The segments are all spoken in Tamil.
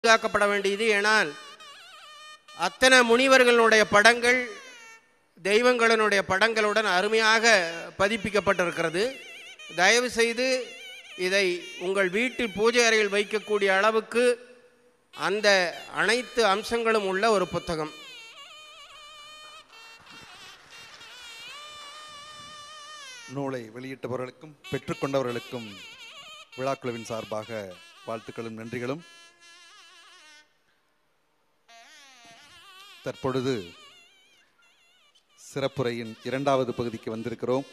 பாதுகாக்கப்பட வேண்டியது ஏனால் அத்தனை முனிவர்களுடைய படங்கள் தெய்வங்களினுடைய படங்களுடன் அருமையாக பதிப்பிக்கப்பட்டிருக்கிறது தயவு செய்து இதை உங்கள் வீட்டில் பூஜை அறையில் வைக்கக்கூடிய அளவுக்கு அந்த அனைத்து அம்சங்களும் உள்ள ஒரு புத்தகம் நூலை வெளியிட்டவர்களுக்கும் பெற்றுக்கொண்டவர்களுக்கும் விழாக்குழுவின் சார்பாக வாழ்த்துக்களும் நன்றிகளும் தற்பொழுது சிறப்புரையின் இரண்டாவது பகுதிக்கு வந்திருக்கிறோம்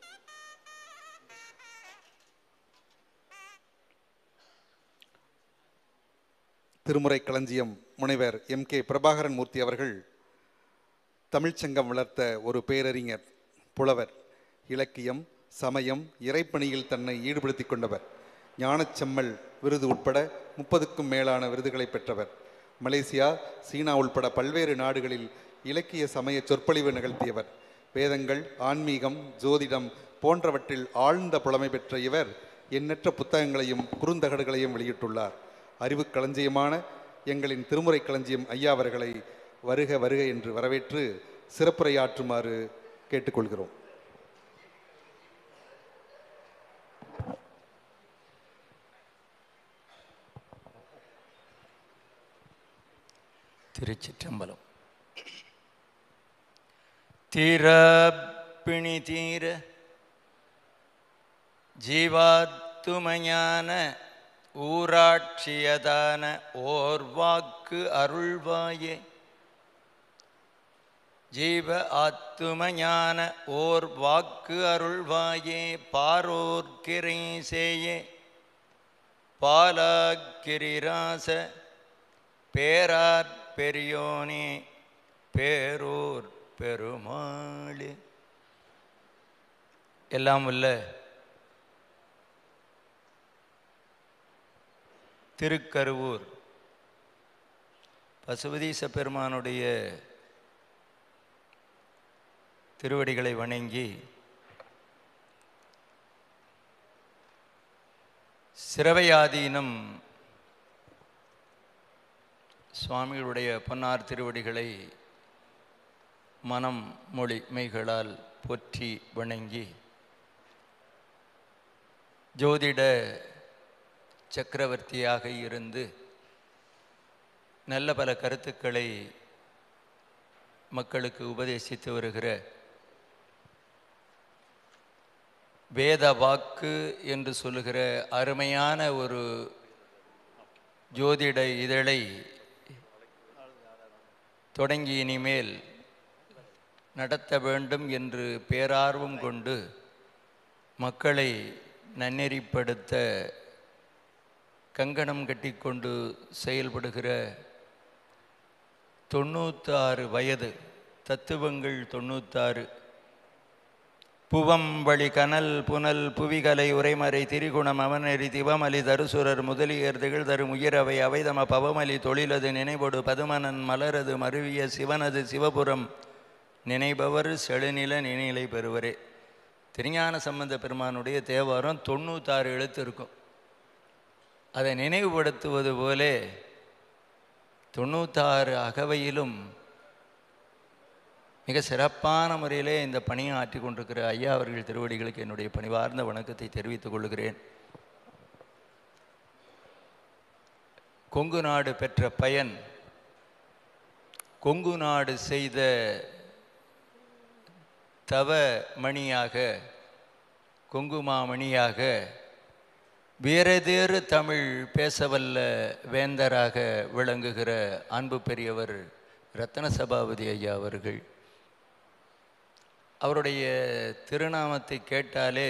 திருமுறை களஞ்சியம் முனைவர் எம் கே பிரபாகரன் மூர்த்தி அவர்கள் தமிழ்ச்சங்கம் வளர்த்த ஒரு பேரறிஞர் புலவர் இலக்கியம் சமயம் இறைப்பணியில் தன்னை ஈடுபடுத்திக் கொண்டவர் ஞானச்செம்மல் விருது உட்பட முப்பதுக்கும் மேலான விருதுகளை பெற்றவர் மலேசியா சீனா உள்பட பல்வேறு நாடுகளில் இலக்கிய சமய சொற்பொழிவு நிகழ்த்தியவர் வேதங்கள் ஆன்மீகம் ஜோதிடம் போன்றவற்றில் ஆழ்ந்த புலமை பெற்ற இவர் எண்ணற்ற புத்தகங்களையும் குறுந்தகடுகளையும் வெளியிட்டுள்ளார் அறிவு களஞ்சியமான எங்களின் திருமுறை களஞ்சியம் ஐயா அவர்களை வருக வருக என்று வரவேற்று சிறப்புரையாற்றுமாறு கேட்டுக்கொள்கிறோம் திருச்சிற்றம்பலம் தீரப்பிணி தீர ஜீவாத்துமஞான ஊராட்சியதான ஓர் வாக்கு அருள்வாயே ஜீவ ஆத்துமஞான ஓர் வாக்கு அருள்வாயே பாரோர்கிரை சேயே பாலாக்கிரிராச பேரார் பெரியோனே பேரூர் பெருமாளே எல்லாம் உள்ள திருக்கருவூர் பசுபதீச பெருமானுடைய திருவடிகளை வணங்கி சிரவையாதீனம் சுவாமிகளுடைய பொன்னார் திருவடிகளை மனம் மொழி மெய்களால் போற்றி வணங்கி ஜோதிட சக்கரவர்த்தியாக இருந்து நல்ல பல கருத்துக்களை மக்களுக்கு உபதேசித்து வருகிற வேத வாக்கு என்று சொல்லுகிற அருமையான ஒரு ஜோதிட இதழை தொடங்கி இனிமேல் நடத்த வேண்டும் என்று பேரார்வம் கொண்டு மக்களை நன்னெறிப்படுத்த கங்கணம் கட்டிக்கொண்டு செயல்படுகிற தொண்ணூத்தாறு வயது தத்துவங்கள் தொண்ணூத்தாறு புவம் வழி கனல் புனல் புவிகலை உரைமறை திரிகுணம் அவனரி திவமலி தருசுரர் முதலியர் திகழ்தரு உயிரவை அவைதம பவமலி தொழிலது நினைவொடு பதுமனன் மலரது மருவிய சிவனது சிவபுரம் நினைபவர் செழுநில நினைலை பெறுவரே திருஞான சம்பந்த பெருமானுடைய தேவாரம் தொண்ணூத்தாறு எழுத்து இருக்கும் அதை நினைவுபடுத்துவது போலே தொண்ணூத்தாறு அகவையிலும் மிக சிறப்பான முறையிலே இந்த பணியை ஆற்றி கொண்டிருக்கிற ஐயா அவர்கள் திருவடிகளுக்கு என்னுடைய பணிவார்ந்த வணக்கத்தை தெரிவித்துக் கொள்கிறேன் கொங்கு நாடு பெற்ற பயன் கொங்கு நாடு செய்த தவ மணியாக கொங்குமாமணியாக வேறதேறு தமிழ் பேசவல்ல வேந்தராக விளங்குகிற அன்பு பெரியவர் ரத்தன சபாபதி ஐயா அவர்கள் அவருடைய திருநாமத்தை கேட்டாலே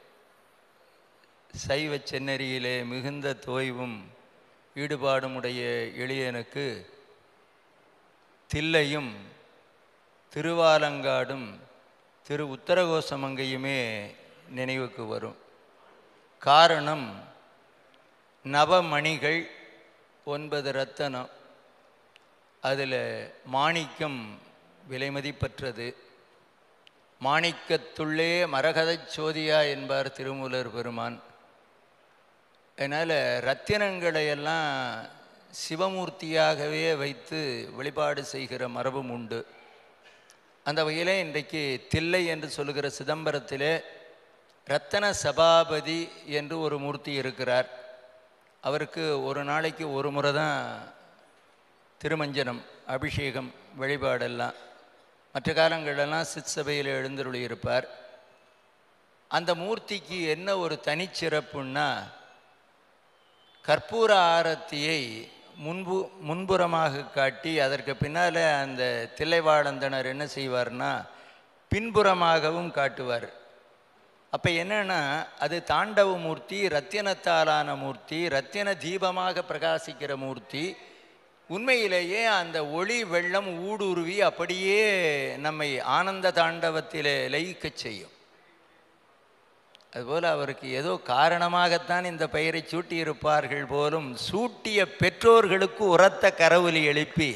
சைவ சென்னறியிலே மிகுந்த தோய்வும் ஈடுபாடும் உடைய எளியனுக்கு தில்லையும் திருவாலங்காடும் திரு உத்தரகோசமங்கையுமே நினைவுக்கு வரும் காரணம் நவமணிகள் ஒன்பது ரத்தனம் அதில் மாணிக்கம் விலைமதிப்பற்றது மாணிக்கத்துள்ளே மரகதச் சோதியா என்பார் திருமூலர் பெருமான் அதனால் ரத்தினங்களை எல்லாம் சிவமூர்த்தியாகவே வைத்து வழிபாடு செய்கிற மரபும் உண்டு அந்த வகையிலே இன்றைக்கு தில்லை என்று சொல்லுகிற சிதம்பரத்திலே ரத்தன சபாபதி என்று ஒரு மூர்த்தி இருக்கிறார் அவருக்கு ஒரு நாளைக்கு ஒரு முறை தான் திருமஞ்சனம் அபிஷேகம் வழிபாடெல்லாம் மற்ற காலங்களெல்லாம் சித் சபையில் எழுந்தருளி இருப்பார் அந்த மூர்த்திக்கு என்ன ஒரு தனிச்சிறப்புன்னா கற்பூர ஆரத்தியை முன்பு முன்புறமாக காட்டி அதற்கு பின்னால் அந்த தில்லைவாழந்தனர் என்ன செய்வார்னா பின்புறமாகவும் காட்டுவார் அப்போ என்னன்னா அது தாண்டவ மூர்த்தி ரத்தினத்தாலான மூர்த்தி ரத்தின தீபமாக பிரகாசிக்கிற மூர்த்தி உண்மையிலேயே அந்த ஒளி வெள்ளம் ஊடுருவி அப்படியே நம்மை ஆனந்த தாண்டவத்திலே லயிக்கச் செய்யும் அதுபோல் அவருக்கு ஏதோ காரணமாகத்தான் இந்த பெயரை சூட்டியிருப்பார்கள் போலும் சூட்டிய பெற்றோர்களுக்கு உரத்த கரவொலி எழுப்பி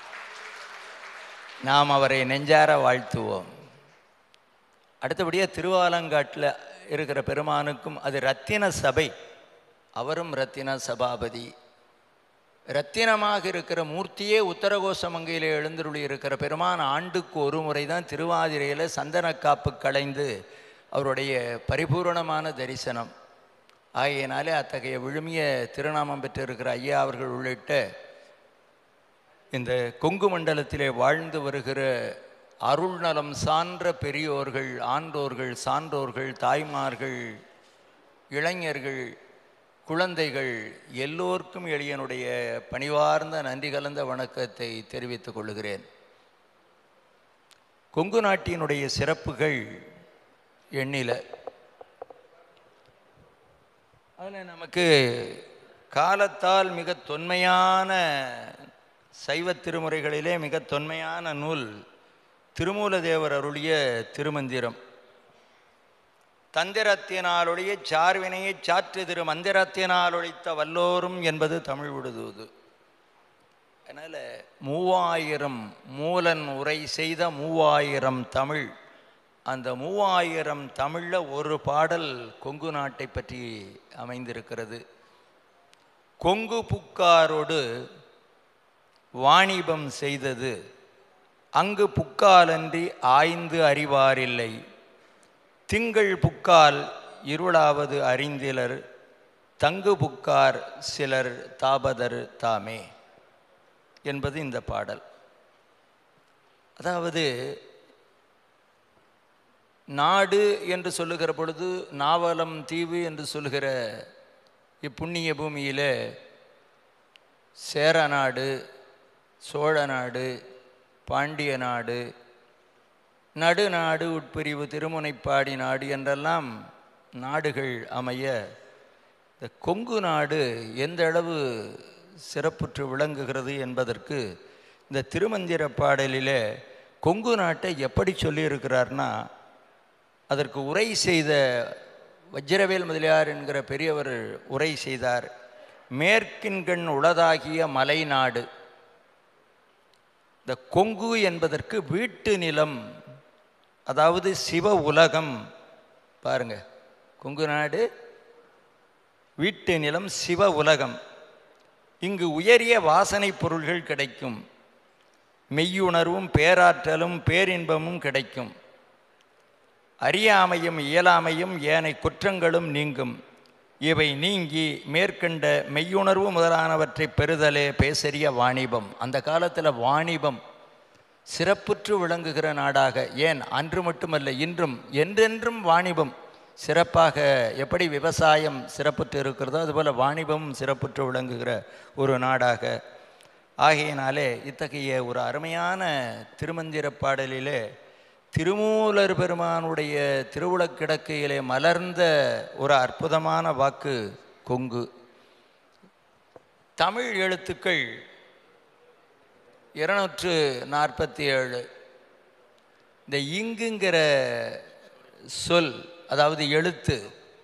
நாம் அவரை நெஞ்சார வாழ்த்துவோம் அடுத்தபடியாக திருவாலங்காட்டில் இருக்கிற பெருமானுக்கும் அது ரத்தின சபை அவரும் ரத்தின சபாபதி ரத்தினமாக இருக்கிற மூர்த்தியே உத்தரகோசமங்கையில் எழுந்தருளி இருக்கிற பெருமான் ஆண்டுக்கு ஒரு முறை தான் திருவாதிரையில் சந்தனக்காப்பு களைந்து அவருடைய பரிபூரணமான தரிசனம் ஆகையினாலே அத்தகைய விழுமிய திருநாமம் பெற்றிருக்கிற ஐயா அவர்கள் உள்ளிட்ட இந்த கொங்கு மண்டலத்திலே வாழ்ந்து வருகிற அருள் நலம் சான்ற பெரியோர்கள் ஆன்றோர்கள் சான்றோர்கள் தாய்மார்கள் இளைஞர்கள் குழந்தைகள் எல்லோருக்கும் எளியனுடைய பணிவார்ந்த நன்றி கலந்த வணக்கத்தை தெரிவித்துக் கொள்கிறேன் கொங்கு நாட்டினுடைய சிறப்புகள் எண்ணில அதில் நமக்கு காலத்தால் மிக தொன்மையான சைவ திருமுறைகளிலே மிக தொன்மையான நூல் திருமூலதேவர் அருளிய திருமந்திரம் தந்திரத்தினாலொழிய சார்வினையை சாற்று திரு மந்திரத்தினால் ஒழித்த வல்லோரும் என்பது தமிழ் விடுதுவது அதனால் மூவாயிரம் மூலன் உரை செய்த மூவாயிரம் தமிழ் அந்த மூவாயிரம் தமிழில் ஒரு பாடல் கொங்கு நாட்டை பற்றி அமைந்திருக்கிறது கொங்கு புக்காரோடு வாணிபம் செய்தது அங்கு புக்காலன்றி ஆய்ந்து அறிவாரில்லை திங்கள் புக்கால் இருளாவது அறிந்திலர் தங்கு புக்கார் சிலர் தாபதர் தாமே என்பது இந்த பாடல் அதாவது நாடு என்று சொல்லுகிற பொழுது நாவலம் தீவு என்று சொல்லுகிற இப்புண்ணிய பூமியில் சேர நாடு சோழ நாடு பாண்டிய நாடு நடுநாடு உட்பிரிவு திருமுனைப்பாடி நாடு என்றெல்லாம் நாடுகள் அமைய இந்த கொங்கு நாடு எந்த அளவு சிறப்புற்று விளங்குகிறது என்பதற்கு இந்த திருமந்திர பாடலிலே கொங்கு நாட்டை எப்படி சொல்லியிருக்கிறார்னா அதற்கு உரை செய்த வஜ்ரவேல் முதலியார் என்கிற பெரியவர் உரை செய்தார் மேற்கின்கண் உளதாகிய மலைநாடு இந்த கொங்கு என்பதற்கு வீட்டு நிலம் அதாவது சிவ உலகம் பாருங்க கொங்கு நாடு வீட்டு நிலம் சிவ உலகம் இங்கு உயரிய வாசனை பொருள்கள் கிடைக்கும் மெய்யுணர்வும் பேராற்றலும் பேரின்பமும் கிடைக்கும் அறியாமையும் இயலாமையும் ஏனை குற்றங்களும் நீங்கும் இவை நீங்கி மேற்கண்ட மெய்யுணர்வு முதலானவற்றை பெறுதலே பேசரிய வாணிபம் அந்த காலத்தில் வாணிபம் சிறப்புற்று விளங்குகிற நாடாக ஏன் அன்று மட்டுமல்ல இன்றும் என்றென்றும் வாணிபம் சிறப்பாக எப்படி விவசாயம் சிறப்புற்று இருக்கிறதோ அதுபோல் வாணிபம் சிறப்புற்று விளங்குகிற ஒரு நாடாக ஆகையினாலே இத்தகைய ஒரு அருமையான திருமந்திர பாடலிலே திருமூலர் பெருமானுடைய திருவுளக் கிடக்கையிலே மலர்ந்த ஒரு அற்புதமான வாக்கு கொங்கு தமிழ் எழுத்துக்கள் இருநூற்று நாற்பத்தி ஏழு இந்த இங்குங்கிற சொல் அதாவது எழுத்து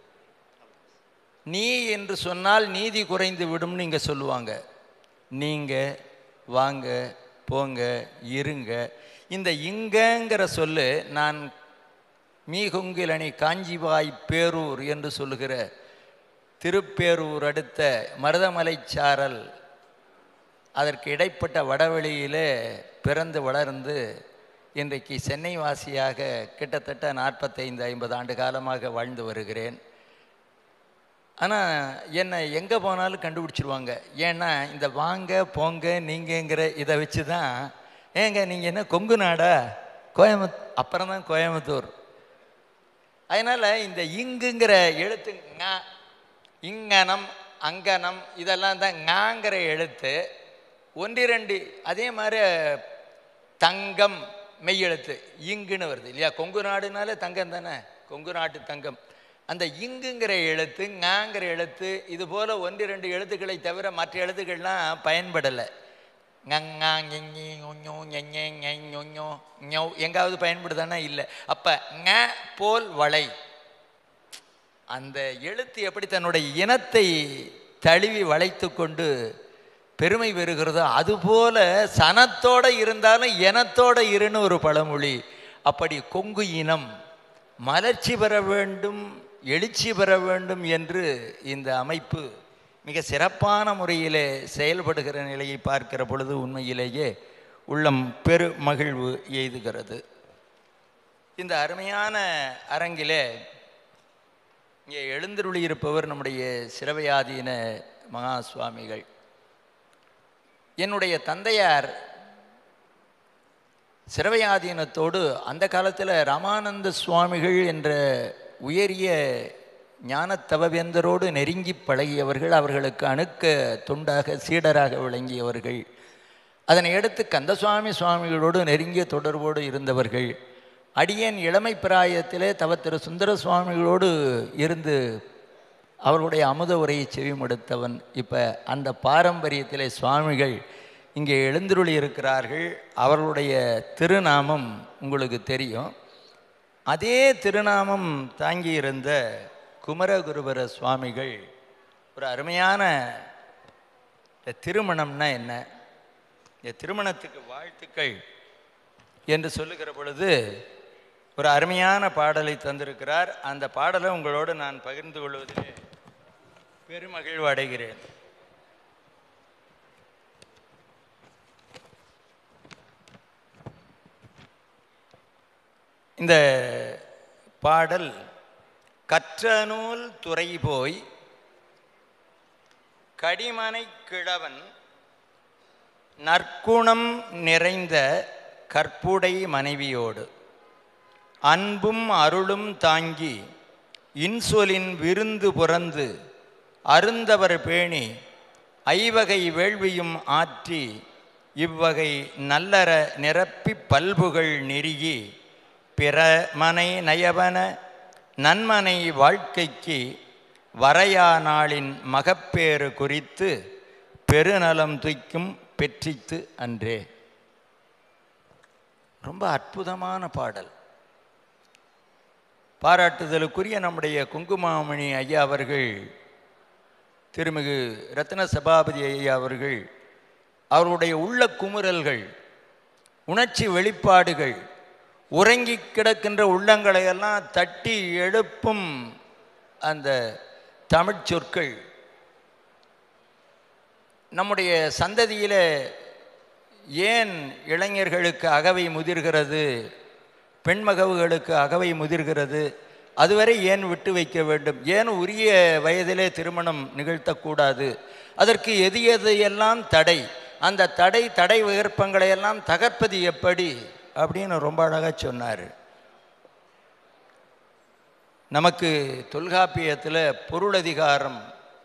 நீ என்று சொன்னால் நீதி குறைந்து விடும்னு இங்கே சொல்லுவாங்க நீங்கள் வாங்க போங்க இருங்க இந்த இங்கங்கிற சொல்லு நான் மீகொங்கிலணி காஞ்சிவாய் பேரூர் என்று சொல்லுகிற திருப்பேரூர் அடுத்த மருதமலை சாரல் அதற்கு இடைப்பட்ட வடவெளியிலே பிறந்து வளர்ந்து இன்றைக்கு சென்னை வாசியாக கிட்டத்தட்ட நாற்பத்தைந்து ஐம்பது ஆண்டு காலமாக வாழ்ந்து வருகிறேன் ஆனால் என்னை எங்கே போனாலும் கண்டுபிடிச்சிருவாங்க ஏன்னா இந்த வாங்க போங்க நீங்கங்கிற இதை வச்சு தான் ஏங்க நீங்கள் என்ன கொங்கு நாடா கோயம்புத் அப்புறம் தான் கோயம்புத்தூர் அதனால் இந்த இங்குங்கிற எழுத்து ங இங்கனம் அங்கனம் இதெல்லாம் தான் ஞாங்கிற எழுத்து ஒன்றிரண்டு அதே மாதிரி தங்கம் மெய்யெழுத்து இங்குன்னு வருது இல்லையா கொங்கு நாடுனாலே தங்கம் தானே கொங்கு நாட்டு தங்கம் அந்த இங்குங்கிற எழுத்து ஞாங்கிற எழுத்து இது போல ஒன்று ரெண்டு எழுத்துக்களை தவிர மற்ற எழுத்துக்கள்லாம் பயன்படலை ஞங்கா ஞெஞ்சி ஞொஞ்சோ ஞெஞ்சே ஞொஞ்சோ ஞௌ எங்காவது பயன்படுதானா இல்லை அப்போ ஞ போல் வளை அந்த எழுத்து எப்படி தன்னுடைய இனத்தை தழுவி வளைத்து கொண்டு பெருமை பெறுகிறதோ அதுபோல சனத்தோட இருந்தாலும் இனத்தோட இருன்னு ஒரு பழமொழி அப்படி கொங்கு இனம் மலர்ச்சி பெற வேண்டும் எழுச்சி பெற வேண்டும் என்று இந்த அமைப்பு மிக சிறப்பான முறையிலே செயல்படுகிற நிலையை பார்க்கிற பொழுது உண்மையிலேயே உள்ளம் பெரு மகிழ்வு எய்துகிறது இந்த அருமையான அரங்கிலே இங்கே எழுந்தருளி இருப்பவர் நம்முடைய சிரவையாதீன மகா சுவாமிகள் என்னுடைய தந்தையார் சிரவையாதீனத்தோடு அந்த காலத்தில் ராமானந்த சுவாமிகள் என்ற உயரிய ஞானத்தவவேந்தரோடு நெருங்கி பழகியவர்கள் அவர்களுக்கு அணுக்க தொண்டாக சீடராக விளங்கியவர்கள் அதனை அடுத்து கந்தசுவாமி சுவாமிகளோடு நெருங்கிய தொடர்போடு இருந்தவர்கள் அடியேன் இளமை பிராயத்திலே தவ திரு சுந்தர சுவாமிகளோடு இருந்து அவர்களுடைய அமுத உரையை செவிமடுத்தவன் இப்போ அந்த பாரம்பரியத்திலே சுவாமிகள் இங்கே எழுந்துருளி இருக்கிறார்கள் அவர்களுடைய திருநாமம் உங்களுக்கு தெரியும் அதே திருநாமம் தாங்கியிருந்த குமரகுருபர சுவாமிகள் ஒரு அருமையான இந்த திருமணம்னா என்ன இந்த திருமணத்துக்கு வாழ்த்துக்கள் என்று சொல்லுகிற பொழுது ஒரு அருமையான பாடலை தந்திருக்கிறார் அந்த பாடலை உங்களோடு நான் பகிர்ந்து கொள்வதிலே பெருமகிழ்வு அடைகிறேன் இந்த பாடல் கற்ற நூல் துறை போய் கடிமனை கிழவன் நற்குணம் நிறைந்த கற்புடை மனைவியோடு அன்பும் அருளும் தாங்கி இன்சொலின் விருந்து புறந்து அருந்தவர் பேணி ஐவகை வேள்வியும் ஆற்றி இவ்வகை நல்லற நிரப்பி பல்புகள் நெருகி பிற மனை நயவன நன்மனை வாழ்க்கைக்கு வரையா நாளின் மகப்பேறு குறித்து பெருநலம் துய்க்கும் பெற்றித்து அன்றே ரொம்ப அற்புதமான பாடல் பாராட்டுதலுக்குரிய நம்முடைய குங்குமாமணி ஐயா அவர்கள் திருமிகு ரத்ன சபாபதி ஐயா அவர்கள் அவருடைய உள்ள குமுறல்கள் உணர்ச்சி வெளிப்பாடுகள் உறங்கி கிடக்கின்ற உள்ளங்களை எல்லாம் தட்டி எழுப்பும் அந்த தமிழ்ச் சொற்கள் நம்முடைய சந்ததியில் ஏன் இளைஞர்களுக்கு அகவை முதிர்கிறது பெண்மகவுகளுக்கு அகவை முதிர்கிறது அதுவரை ஏன் விட்டு வைக்க வேண்டும் ஏன் உரிய வயதிலே திருமணம் நிகழ்த்தக்கூடாது அதற்கு எது எது எல்லாம் தடை அந்த தடை தடை விகற்பங்களை எல்லாம் தகர்ப்பது எப்படி அப்படின்னு ரொம்ப அழகாக சொன்னார் நமக்கு தொல்காப்பியத்தில் பொருளதிகாரம்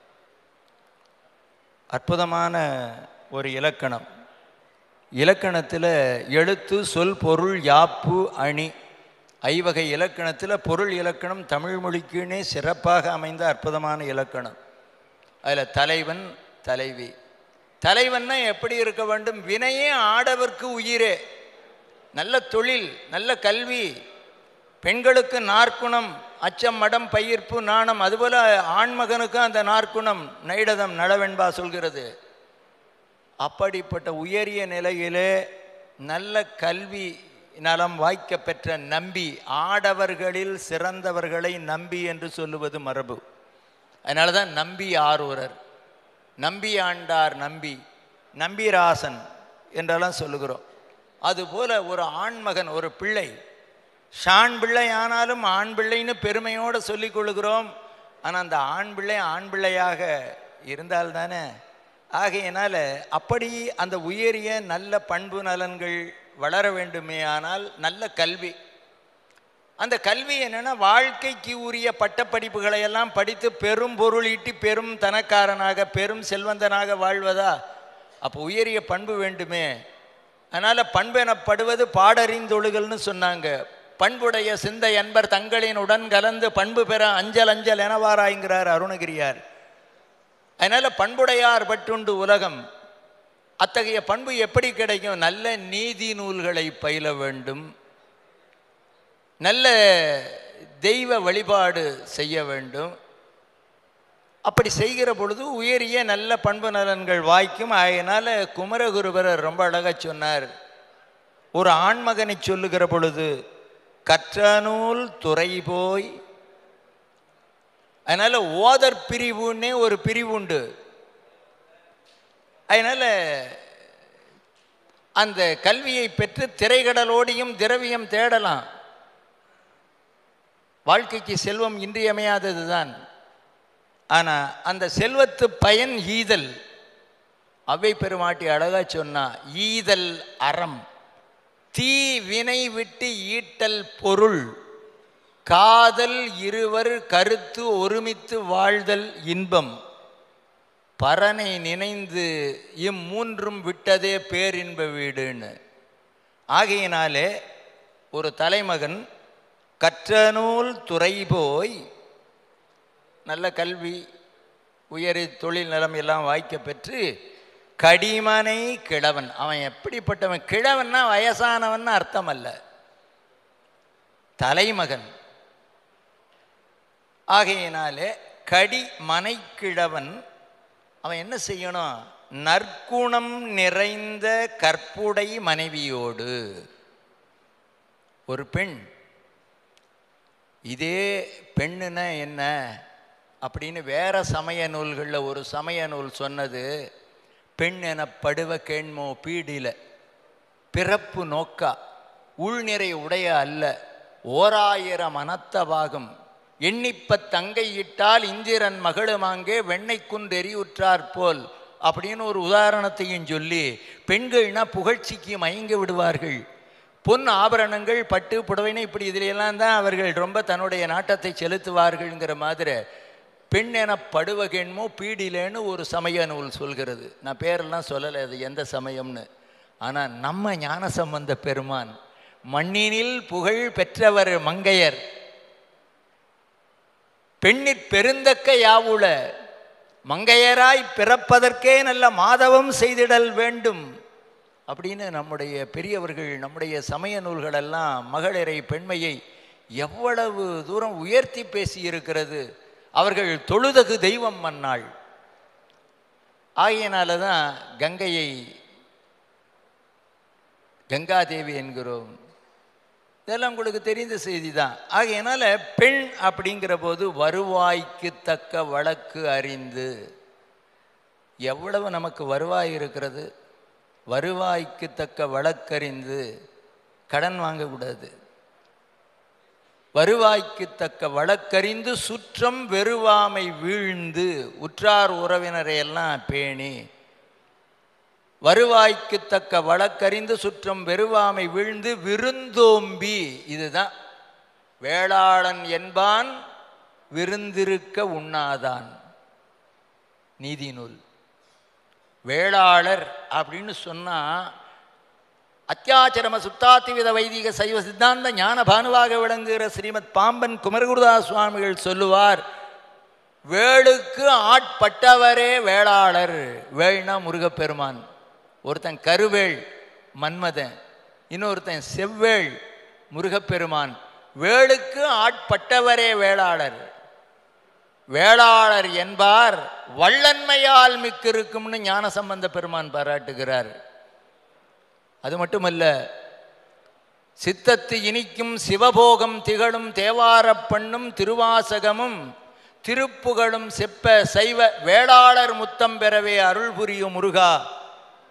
அற்புதமான ஒரு இலக்கணம் இலக்கணத்தில் எழுத்து சொல் பொருள் யாப்பு அணி ஐவகை இலக்கணத்தில் பொருள் இலக்கணம் தமிழ் மொழிக்குன்னே சிறப்பாக அமைந்த அற்புதமான இலக்கணம் அதில் தலைவன் தலைவி தலைவன்னா எப்படி இருக்க வேண்டும் வினையே ஆடவர்க்கு உயிரே நல்ல தொழில் நல்ல கல்வி பெண்களுக்கு நாற்குணம் அச்சம் மடம் பயிர்ப்பு நாணம் அதுபோல ஆண்மகனுக்கும் அந்த நாற்குணம் நைடதம் நலவெண்பா சொல்கிறது அப்படிப்பட்ட உயரிய நிலையிலே நல்ல கல்வி நலம் வாய்க்க பெற்ற நம்பி ஆடவர்களில் சிறந்தவர்களை நம்பி என்று சொல்லுவது மரபு அதனால தான் நம்பி ஆரூரர் நம்பி ஆண்டார் நம்பி நம்பிராசன் என்றெல்லாம் சொல்லுகிறோம் அதுபோல ஒரு ஆண்மகன் ஒரு பிள்ளை ஷான் பிள்ளை ஆனாலும் ஆண் பிள்ளைன்னு பெருமையோடு சொல்லிக் கொள்கிறோம் ஆனால் அந்த ஆண் பிள்ளை ஆண் பிள்ளையாக இருந்தால்தானே ஆகையினால அப்படி அந்த உயரிய நல்ல பண்பு நலன்கள் வளர வேண்டுமே ஆனால் நல்ல கல்வி அந்த கல்வி என்னன்னா வாழ்க்கைக்கு உரிய பட்டப்படிப்புகளை எல்லாம் படித்து பெரும் பொருள் ஈட்டி பெரும் தனக்காரனாக பெரும் செல்வந்தனாக வாழ்வதா அப்போ உயரிய பண்பு வேண்டுமே அதனால் பண்பு எனப்படுவது பாடறிந்தொழுகல்னு சொன்னாங்க பண்புடைய சிந்தை அன்பர் தங்களின் உடன் கலந்து பண்பு பெற அஞ்சல் அஞ்சல் எனவாராய்ங்கிறார் அருணகிரியார் அதனால பண்புடையார் பட்டுண்டு உலகம் அத்தகைய பண்பு எப்படி கிடைக்கும் நல்ல நீதி நூல்களை பயில வேண்டும் நல்ல தெய்வ வழிபாடு செய்ய வேண்டும் அப்படி செய்கிற பொழுது உயரிய நல்ல பண்பு நலன்கள் வாய்க்கும் அதனால குமரகுருபரர் ரொம்ப அழகா சொன்னார் ஒரு ஆண்மகனை சொல்லுகிற பொழுது கற்றநூல் துறை போய் அதனால ஓதற் பிரிவுன்னே ஒரு பிரிவு உண்டு அதனால அந்த கல்வியை பெற்று திரைகடலோடியும் திரவியம் தேடலாம் வாழ்க்கைக்கு செல்வம் இன்றியமையாதது தான் ஆனால் அந்த செல்வத்து பயன் ஈதல் அவை பெருமாட்டி அழகா சொன்னா ஈதல் அறம் தீ வினை விட்டு ஈட்டல் பொருள் காதல் இருவர் கருத்து ஒருமித்து வாழ்தல் இன்பம் பரனை நினைந்து இம்மூன்றும் விட்டதே பேரின்ப வீடுன்னு ஆகையினாலே ஒரு தலைமகன் கற்றநூல் துறை போய் நல்ல கல்வி உயரி தொழில் நிலம் எல்லாம் வாய்க்க பெற்று கடிமனை கிழவன் அவன் எப்படிப்பட்டவன் கிழவன்னா வயசானவன் அர்த்தம் அல்ல தலைமகன் ஆகையினாலே கடி மனைக்கிழவன் அவன் என்ன செய்யணும் நற்குணம் நிறைந்த கற்புடை மனைவியோடு ஒரு பெண் இதே பெண்ணுன்னா என்ன அப்படின்னு வேற சமய நூல்களில் ஒரு சமய நூல் சொன்னது பெண் என படுவ கேண்மோ பீடில பிறப்பு நோக்கா உள்நிறை உடைய அல்ல ஓராயிரம் அனத்தவாகும் எண்ணிப்ப தங்கை இட்டால் இந்திரன் மகளுமாங்கே வெண்ணை குன்றெறியுற்றார் போல் அப்படின்னு ஒரு உதாரணத்தையும் சொல்லி பெண்கள்னா புகழ்ச்சிக்கு மயங்கி விடுவார்கள் பொன் ஆபரணங்கள் பட்டு புடவைன்னு இப்படி இதிலெல்லாம் தான் அவர்கள் ரொம்ப தன்னுடைய நாட்டத்தை செலுத்துவார்கள்ங்கிற மாதிரி பெண் என படுவகென்மோ பீடிலேன்னு ஒரு சமய நூல் சொல்கிறது நான் பேரெல்லாம் சொல்லலை அது எந்த சமயம்னு ஆனால் நம்ம ஞானசம்பந்த பெருமான் மண்ணினில் புகழ் பெற்றவர் மங்கையர் பெண்ணிற் பெருந்தக்க யாவுள மங்கையராய் பிறப்பதற்கே நல்ல மாதவம் செய்திடல் வேண்டும் அப்படின்னு நம்முடைய பெரியவர்கள் நம்முடைய சமய நூல்களெல்லாம் மகளிரை பெண்மையை எவ்வளவு தூரம் உயர்த்தி பேசியிருக்கிறது அவர்கள் தொழுதகு தெய்வம் மன்னாள் ஆகையினால தான் கங்கையை கங்காதேவி என்கிறோம் இதெல்லாம் உங்களுக்கு தெரிந்த செய்தி தான் ஆகையினால பெண் அப்படிங்கிற போது வருவாய்க்கு தக்க வழக்கு அறிந்து எவ்வளவு நமக்கு வருவாய் இருக்கிறது வருவாய்க்கு தக்க வழக்கறிந்து கடன் வாங்கக்கூடாது வருவாய்க்கு தக்க வழக்கறிந்து சுற்றம் வெறுவாமை வீழ்ந்து உற்றார் உறவினரை எல்லாம் பேணி வருவாய்க்கு தக்க வழக்கறிந்து சுற்றம் வெறுவாமை வீழ்ந்து விருந்தோம்பி இதுதான் வேளாளன் என்பான் விருந்திருக்க உண்ணாதான் நீதி நூல் வேளாளர் அப்படின்னு சொன்னா அத்தியாச்சரம சுத்தாத்திவித வைதிக சைவ சித்தாந்த ஞான பானுவாக விளங்குகிற ஸ்ரீமத் பாம்பன் குமரகுருதாஸ் சுவாமிகள் சொல்லுவார் வேளுக்கு ஆட்பட்டவரே வேளாளர் வேள்னா முருகப்பெருமான் ஒருத்தன் கருவேள் மன்மதன் இன்னொருத்தன் செவ்வேள் முருகப்பெருமான் வேளுக்கு ஆட்பட்டவரே வேளாளர் வேளாளர் என்பார் வள்ளன்மையால் மிக்கிருக்கும்னு ஞான சம்பந்த பெருமான் பாராட்டுகிறார் அது மட்டுமல்ல சித்தத்து இனிக்கும் சிவபோகம் திகழும் தேவாரப் பண்ணும் திருவாசகமும் திருப்புகழும் செப்ப சைவ வேளாளர் முத்தம் பெறவே அருள் புரியும் முருகா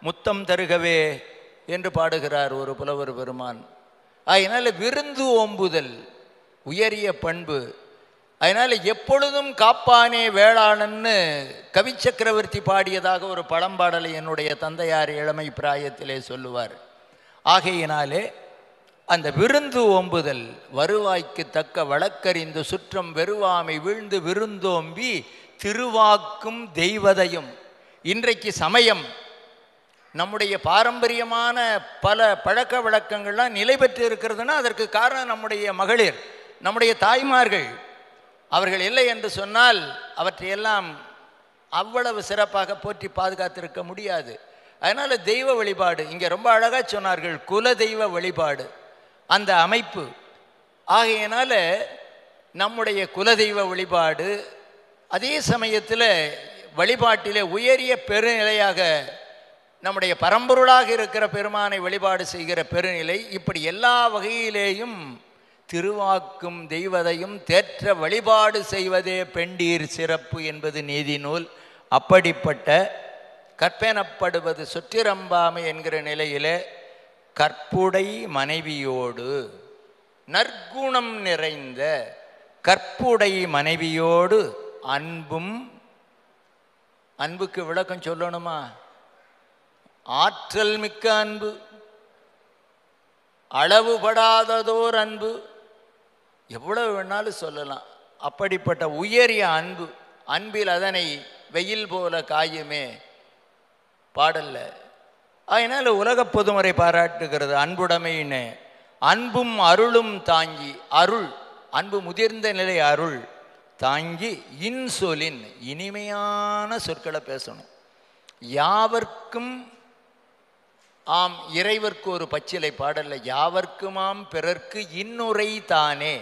முத்தம் தருகவே என்று பாடுகிறார் ஒரு புலவர் பெருமான் அதனால் விருந்து ஓம்புதல் உயரிய பண்பு அதனால் எப்பொழுதும் காப்பானே வேளாளன்னு கவி சக்கரவர்த்தி பாடியதாக ஒரு பழம்பாடலை என்னுடைய தந்தையார் இளமை பிராயத்திலே சொல்லுவார் ஆகையினாலே அந்த விருந்து ஓம்புதல் வருவாய்க்கு தக்க வழக்கறிந்து சுற்றம் வெறுவாமை வீழ்ந்து விருந்தோம்பி திருவாக்கும் தெய்வதையும் இன்றைக்கு சமயம் நம்முடைய பாரம்பரியமான பல பழக்க வழக்கங்கள்லாம் நிலை பெற்று இருக்கிறதுனா அதற்கு காரணம் நம்முடைய மகளிர் நம்முடைய தாய்மார்கள் அவர்கள் இல்லை என்று சொன்னால் அவற்றையெல்லாம் அவ்வளவு சிறப்பாக போற்றி பாதுகாத்திருக்க முடியாது அதனால் தெய்வ வழிபாடு இங்கே ரொம்ப அழகாக சொன்னார்கள் குல தெய்வ வழிபாடு அந்த அமைப்பு ஆகையினால நம்முடைய குலதெய்வ வழிபாடு அதே சமயத்தில் வழிபாட்டிலே உயரிய பெருநிலையாக நம்முடைய பரம்பொருளாக இருக்கிற பெருமானை வழிபாடு செய்கிற பெருநிலை இப்படி எல்லா வகையிலேயும் திருவாக்கும் தெய்வதையும் தேற்ற வழிபாடு செய்வதே பெண்டீர் சிறப்பு என்பது நீதி நூல் அப்படிப்பட்ட கற்பெனப்படுவது சுற்றிரம்பாமை என்கிற நிலையிலே கற்புடை மனைவியோடு நற்குணம் நிறைந்த கற்புடை மனைவியோடு அன்பும் அன்புக்கு விளக்கம் சொல்லணுமா ஆற்றல் மிக்க அன்பு அளவுபடாததோர் அன்பு எவ்வளவு வேணாலும் சொல்லலாம் அப்படிப்பட்ட உயரிய அன்பு அன்பில் அதனை வெயில் போல காயுமே பாடல்ல அதனால் உலக பொதுமறை பாராட்டுகிறது அன்புடைமைன்னு அன்பும் அருளும் தாங்கி அருள் அன்பு முதிர்ந்த நிலை அருள் தாங்கி இன்சொலின் இனிமையான சொற்களை பேசணும் யாவர்க்கும் ஆம் இறைவர்க்கு ஒரு பச்சிலை பாடல்ல யாவர்க்குமாம் பிறர்க்கு இன்னுரை தானே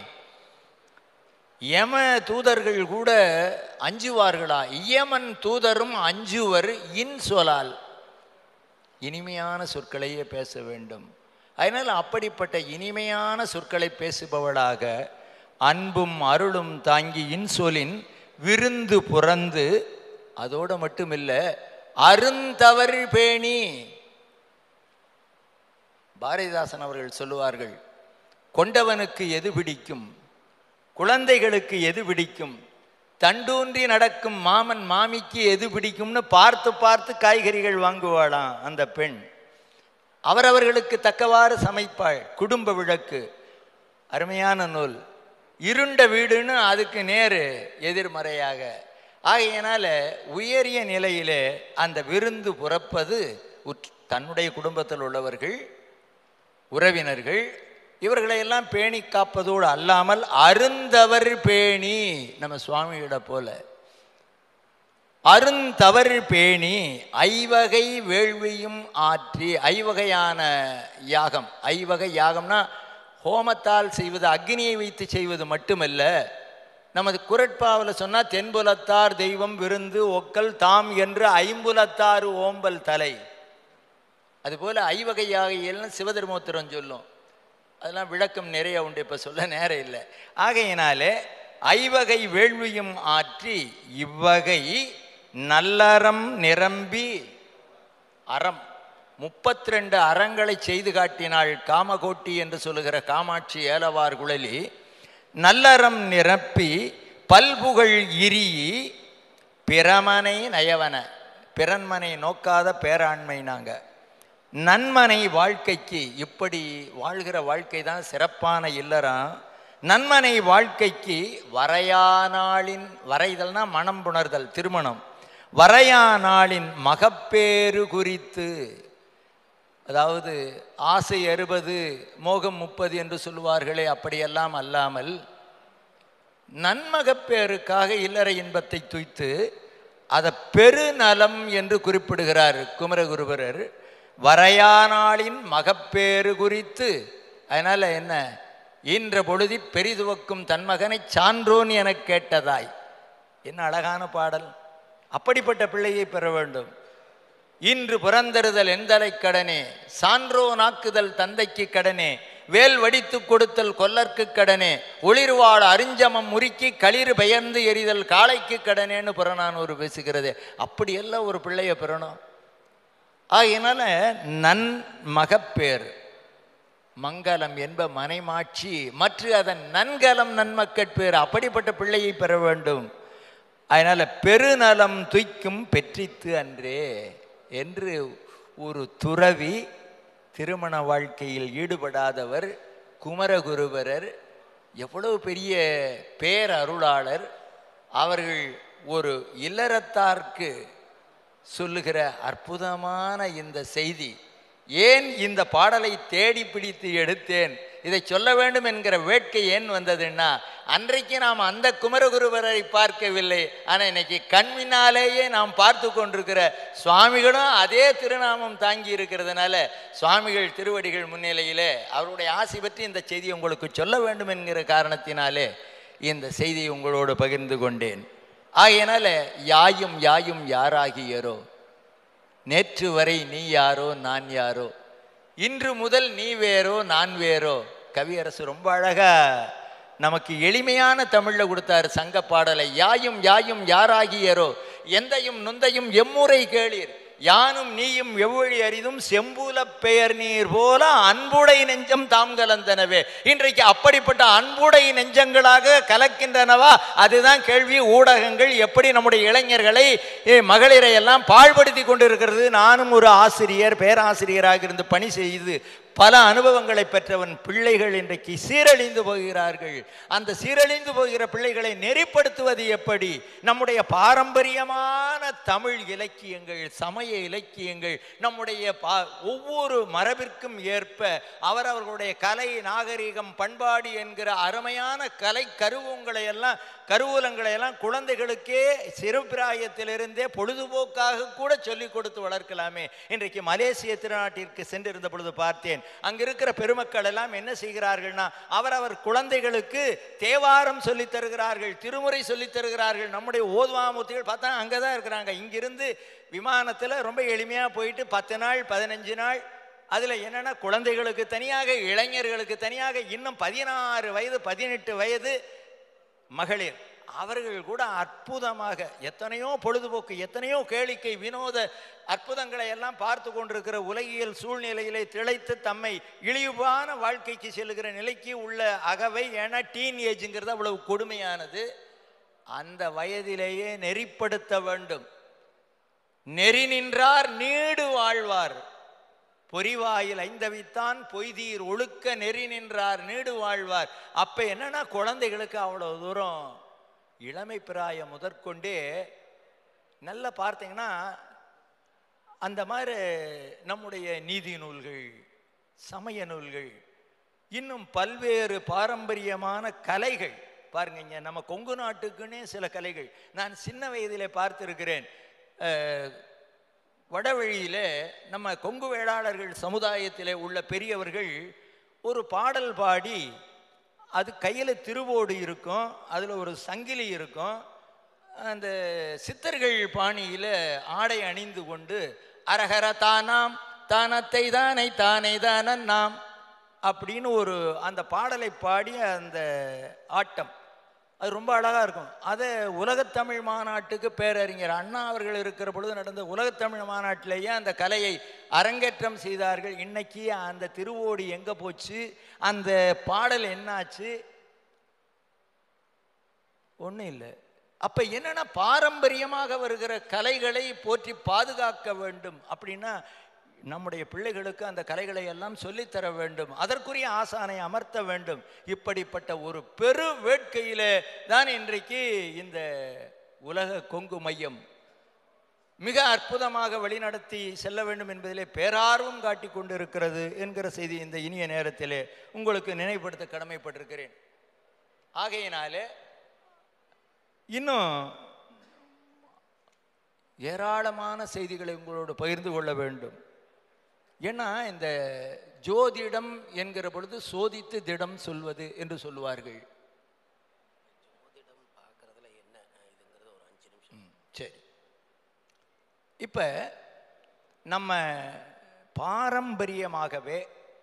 யம தூதர்கள் கூட அஞ்சுவார்களா இயமன் தூதரும் அஞ்சுவர் இன் சொலால் இனிமையான சொற்களையே பேச வேண்டும் அதனால் அப்படிப்பட்ட இனிமையான சொற்களை பேசுபவளாக அன்பும் அருளும் தாங்கி இன்சொலின் விருந்து புறந்து அதோடு மட்டுமில்ல அருந்தவர் பேணி பாரதிதாசன் அவர்கள் சொல்லுவார்கள் கொண்டவனுக்கு எது பிடிக்கும் குழந்தைகளுக்கு எது பிடிக்கும் தண்டூன்றி நடக்கும் மாமன் மாமிக்கு எது பிடிக்கும்னு பார்த்து பார்த்து காய்கறிகள் வாங்குவாளாம் அந்த பெண் அவரவர்களுக்கு தக்கவாறு சமைப்பாள் குடும்ப விளக்கு அருமையான நூல் இருண்ட வீடுன்னு அதுக்கு நேரு எதிர்மறையாக ஆகையினால உயரிய நிலையிலே அந்த விருந்து புறப்பது உற் தன்னுடைய குடும்பத்தில் உள்ளவர்கள் உறவினர்கள் இவர்களையெல்லாம் பேணி காப்பதோடு அல்லாமல் அருந்தவர் பேணி நம்ம சுவாமியிட போல அருந்தவர் பேணி ஐவகை வேள்வியும் ஆற்றி ஐவகையான யாகம் ஐவகை யாகம்னா ஹோமத்தால் செய்வது அக்னியை வைத்து செய்வது மட்டுமல்ல நமது குரட்பாவில் சொன்னால் தென்புலத்தார் தெய்வம் விருந்து ஒக்கல் தாம் என்று ஐம்புலத்தாறு ஓம்பல் தலை அதுபோல் ஐவகை யாகையல்னு சிவதர்மோத்திரம் சொல்லும் அதெல்லாம் விளக்கம் நிறைய உண்டு இப்போ சொல்ல நேரம் இல்லை ஆகையினாலே ஐவகை வேள்வியும் ஆற்றி இவ்வகை நல்லறம் நிரம்பி அறம் முப்பத்தி ரெண்டு அறங்களை செய்து காட்டினாள் காமகோட்டி என்று சொல்லுகிற காமாட்சி ஏலவார் குழலி நல்லறம் நிரப்பி பல்புகழ் இரியி பிறமனை நயவன பிறன்மனை நோக்காத பேராண்மை நாங்கள் நன்மனை வாழ்க்கைக்கு இப்படி வாழ்கிற வாழ்க்கை தான் சிறப்பான இல்லறம் நன்மனை வாழ்க்கைக்கு வரையா நாளின் வரைதல்னா மனம் புணர்தல் திருமணம் வரையா நாளின் மகப்பேறு குறித்து அதாவது ஆசை அறுபது மோகம் முப்பது என்று சொல்லுவார்களே அப்படியெல்லாம் அல்லாமல் நன்மகப்பேருக்காக இல்லற இன்பத்தை துய்த்து அதை பெருநலம் என்று குறிப்பிடுகிறார் குமரகுருபரர் வரையானாளின் மகப்பேறு குறித்து அதனால் என்ன இன்ற பொழுதி பெரிதுவக்கும் தன் மகனை சான்றோன் எனக் கேட்டதாய் என்ன அழகான பாடல் அப்படிப்பட்ட பிள்ளையை பெற வேண்டும் இன்று புறந்தருதல் எந்தலை கடனே சான்றோனாக்குதல் தந்தைக்கு கடனே வேல் வடித்து கொடுத்தல் கொல்லர்க்கு கடனே ஒளிர்வாழ் அரிஞ்சமம் முறுக்கி களிறு பெயர்ந்து எரிதல் காளைக்கு கடனேன்னு புறநானூறு பேசுகிறது அப்படியெல்லாம் ஒரு பிள்ளைய பெறணும் ஆகையினால நன் மகப்பேர் மங்களம் என்ப மனைமாட்சி மற்ற அதன் நன்கலம் நன்மக்கட்பேர் அப்படிப்பட்ட பிள்ளையை பெற வேண்டும் அதனால பெருநலம் துய்க்கும் பெற்றித்து அன்றே என்று ஒரு துறவி திருமண வாழ்க்கையில் ஈடுபடாதவர் குமரகுருபரர் எவ்வளவு பெரிய பேரருளாளர் அவர்கள் ஒரு இல்லறத்தார்க்கு சொல்லுகிற அற்புதமான இந்த செய்தி ஏன் இந்த பாடலை தேடி பிடித்து எடுத்தேன் இதை சொல்ல வேண்டும் என்கிற வேட்கை ஏன் வந்ததுன்னா அன்றைக்கு நாம் அந்த குமரகுருவரை பார்க்கவில்லை ஆனால் இன்னைக்கு கண்மினாலேயே நாம் பார்த்து கொண்டிருக்கிற சுவாமிகளும் அதே திருநாமம் தாங்கி இருக்கிறதுனால சுவாமிகள் திருவடிகள் முன்னிலையிலே அவருடைய ஆசை பற்றி இந்த செய்தி உங்களுக்கு சொல்ல வேண்டும் என்கிற காரணத்தினாலே இந்த செய்தியை உங்களோடு பகிர்ந்து கொண்டேன் ஆகையினால யாயும் யாயும் யாராகியரோ நேற்று வரை நீ யாரோ நான் யாரோ இன்று முதல் நீ வேறோ நான் வேறோ கவியரசு ரொம்ப அழகா நமக்கு எளிமையான தமிழ்ல கொடுத்தாரு சங்க பாடலை யாயும் யாயும் யாராகியரோ எந்தையும் நுந்தையும் எம்முறை கேளீர் யானும் நீயும் எவ்வழி அரிதும் செம்புல பெயர் நீர் போல அன்புடை நெஞ்சம் தாம் கலந்தனவே இன்றைக்கு அப்படிப்பட்ட அன்புடை நெஞ்சங்களாக கலக்கின்றனவா அதுதான் கேள்வி ஊடகங்கள் எப்படி நம்முடைய இளைஞர்களை ஏ, மகளிரை எல்லாம் பாழ்படுத்தி கொண்டிருக்கிறது நானும் ஒரு ஆசிரியர் பேராசிரியராக இருந்து பணி செய்து பல அனுபவங்களை பெற்றவன் பிள்ளைகள் இன்றைக்கு சீரழிந்து போகிறார்கள் அந்த சீரழிந்து போகிற பிள்ளைகளை நெறிப்படுத்துவது எப்படி நம்முடைய பாரம்பரியமான தமிழ் இலக்கியங்கள் சமய இலக்கியங்கள் நம்முடைய பா ஒவ்வொரு மரபிற்கும் ஏற்ப அவரவர்களுடைய கலை நாகரிகம் பண்பாடு என்கிற அருமையான கலை கருவங்களை எல்லாம் கருவூலங்களை எல்லாம் குழந்தைகளுக்கே சிறுபிராயத்திலிருந்தே பொழுதுபோக்காக கூட சொல்லிக் கொடுத்து வளர்க்கலாமே இன்றைக்கு மலேசிய திருநாட்டிற்கு சென்றிருந்த பொழுது பார்த்தேன் அங்க இருக்கிற பெருமக்கள் எல்லாம் என்ன செய்கிறார்கள்னா அவரவர் குழந்தைகளுக்கு தேவாரம் சொல்லித் தருகிறார்கள் திருமுறை சொல்லித் தருகிறார்கள் நம்முடைய ஓதுவாமூர்த்திகள் பார்த்தா அங்கே தான் இருக்கிறாங்க இங்கிருந்து விமானத்தில் ரொம்ப எளிமையாக போயிட்டு பத்து நாள் பதினஞ்சு நாள் அதில் என்னென்னா குழந்தைகளுக்கு தனியாக இளைஞர்களுக்கு தனியாக இன்னும் பதினாறு வயது பதினெட்டு வயது மகளிர் அவர்கள் கூட அற்புதமாக எத்தனையோ பொழுதுபோக்கு எத்தனையோ கேளிக்கை வினோத அற்புதங்களை எல்லாம் பார்த்து கொண்டிருக்கிற உலகியல் சூழ்நிலையிலே திளைத்து தம்மை இழிவான வாழ்க்கைக்கு செல்லுகிற நிலைக்கு உள்ள அகவை ஏன்னா டீன் ஏஜுங்கிறது அவ்வளவு கொடுமையானது அந்த வயதிலேயே நெறிப்படுத்த வேண்டும் நெறி நின்றார் நீடு வாழ்வார் பொறிவாயில் ஐந்தவித்தான் பொய்தீர் ஒழுக்க நெறி நின்றார் நீடு வாழ்வார் அப்ப என்னன்னா குழந்தைகளுக்கு அவ்வளவு தூரம் இளமை பிராயம் முதற்கொண்டே நல்லா பார்த்தீங்கன்னா அந்த மாதிரி நம்முடைய நீதி நூல்கள் சமய நூல்கள் இன்னும் பல்வேறு பாரம்பரியமான கலைகள் பாருங்க இங்க நம்ம கொங்கு நாட்டுக்குன்னே சில கலைகள் நான் சின்ன வயதிலே பார்த்திருக்கிறேன் அஹ், வடவழியிலே நம்ம கொங்கு வேளாளர்கள் சமுதாயத்திலே உள்ள பெரியவர்கள் ஒரு பாடல் பாடி அது கையில் திருவோடு இருக்கும் அதில் ஒரு சங்கிலி இருக்கும் அந்த சித்தர்கள் பாணியில் ஆடை அணிந்து கொண்டு அரஹர தானாம் தானத்தை தானை தானை தானன் நாம் அப்படின்னு ஒரு அந்த பாடலை பாடிய அந்த ஆட்டம் அது ரொம்ப அழகாக இருக்கும் அதை உலகத்தமிழ் மாநாட்டுக்கு பேரறிஞர் அண்ணா அவர்கள் இருக்கிற பொழுது நடந்த உலகத்தமிழ் மாநாட்டிலேயே அந்த கலையை அரங்கேற்றம் செய்தார்கள் இன்னைக்கு அந்த திருவோடி எங்கே போச்சு அந்த பாடல் என்னாச்சு ஒன்றும் இல்லை அப்போ என்னன்னா பாரம்பரியமாக வருகிற கலைகளை போற்றி பாதுகாக்க வேண்டும் அப்படின்னா நம்முடைய பிள்ளைகளுக்கு அந்த கலைகளை எல்லாம் சொல்லித்தர வேண்டும் அதற்குரிய ஆசானை அமர்த்த வேண்டும் இப்படிப்பட்ட ஒரு பெரு வேட்கையிலே தான் இன்றைக்கு இந்த உலக கொங்கு மையம் மிக அற்புதமாக வழிநடத்தி செல்ல வேண்டும் என்பதிலே பேரார்வம் காட்டி கொண்டிருக்கிறது என்கிற செய்தி இந்த இனிய நேரத்திலே உங்களுக்கு நினைவுபடுத்த கடமைப்பட்டிருக்கிறேன் ஆகையினாலே இன்னும் ஏராளமான செய்திகளை உங்களோடு பகிர்ந்து கொள்ள வேண்டும் ஏன்னா இந்த ஜோதிடம் என்கிற பொழுது சோதித்து திடம் சொல்வது என்று சொல்லுவார்கள் ம், சரி இப்போ நம்ம பாரம்பரியமாகவே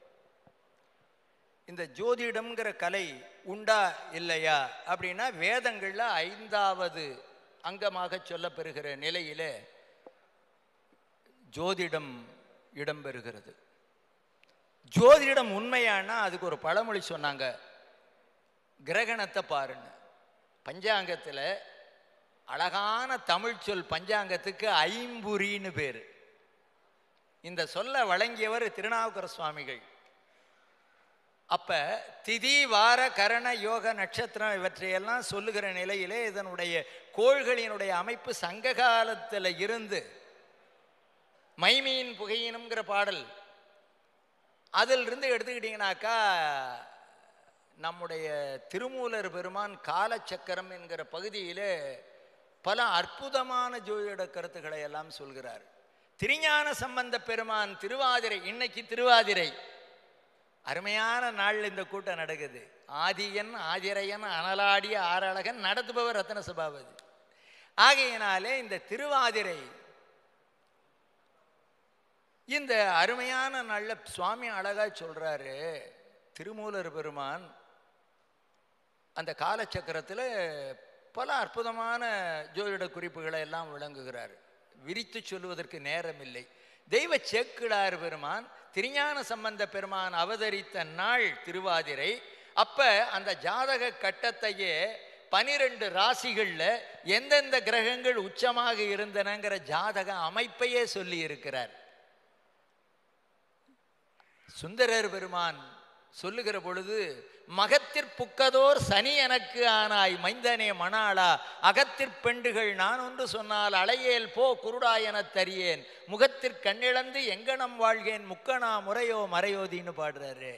இந்த ஜோதிடம்ங்கிற கலை உண்டா இல்லையா அப்படின்னா வேதங்களில் ஐந்தாவது அங்கமாக சொல்லப்பெறுகிற நிலையிலே ஜோதிடம் இடம்பெறுகிறது ஜோதிடம் உண்மையானா அதுக்கு ஒரு பழமொழி சொன்னாங்க கிரகணத்தை பாருங்க பஞ்சாங்கத்தில் அழகான தமிழ் சொல் பஞ்சாங்கத்துக்கு ஐம்புரின்னு பேர் இந்த சொல்ல வழங்கியவர் திருநாவுக்கர சுவாமிகள் அப்ப திதி வார கரண யோக நட்சத்திரம் இவற்றையெல்லாம் சொல்லுகிற நிலையிலே இதனுடைய கோள்களினுடைய அமைப்பு சங்க காலத்தில் இருந்து மைமீன் புகையினுங்கிற பாடல் அதிலிருந்து எடுத்துக்கிட்டீங்கன்னாக்கா நம்முடைய திருமூலர் பெருமான் காலச்சக்கரம் என்கிற பகுதியிலே பல அற்புதமான ஜோதிட கருத்துக்களை எல்லாம் சொல்கிறார் திருஞான சம்பந்த பெருமான் திருவாதிரை இன்னைக்கு திருவாதிரை அருமையான நாள் இந்த கூட்டம் நடக்குது ஆதியன் ஆதிரையன் அனலாடிய ஆரழகன் நடத்துபவர் ரத்ன சபாபதி ஆகையினாலே இந்த திருவாதிரை இந்த அருமையான நல்ல சுவாமி அழகா சொல்றாரு திருமூலர் பெருமான் அந்த காலச்சக்கரத்தில் பல அற்புதமான ஜோதிட குறிப்புகளை எல்லாம் விளங்குகிறார் விரித்து சொல்லுவதற்கு நேரம் இல்லை தெய்வ சேக்கிழார் பெருமான் திருஞான சம்பந்த பெருமான் அவதரித்த நாள் திருவாதிரை அப்ப அந்த ஜாதக கட்டத்தையே பனிரெண்டு ராசிகள்ல எந்தெந்த கிரகங்கள் உச்சமாக இருந்தனங்கிற ஜாதக அமைப்பையே சொல்லி இருக்கிறார் சுந்தரர் பெருமான் சொல்லுகிற பொழுது மகத்திற் புக்கதோர் சனி எனக்கு ஆனாய் மைந்தனே மணாளா அகத்திற் பெண்டுகள் நான் ஒன்று சொன்னால் அலையேல் போ குருடா எனத் தரியேன் முகத்திற் கண்ணிழந்து எங்கனம் வாழ்கேன் முக்கணா முறையோ மறையோதின்னு பாடுறாரு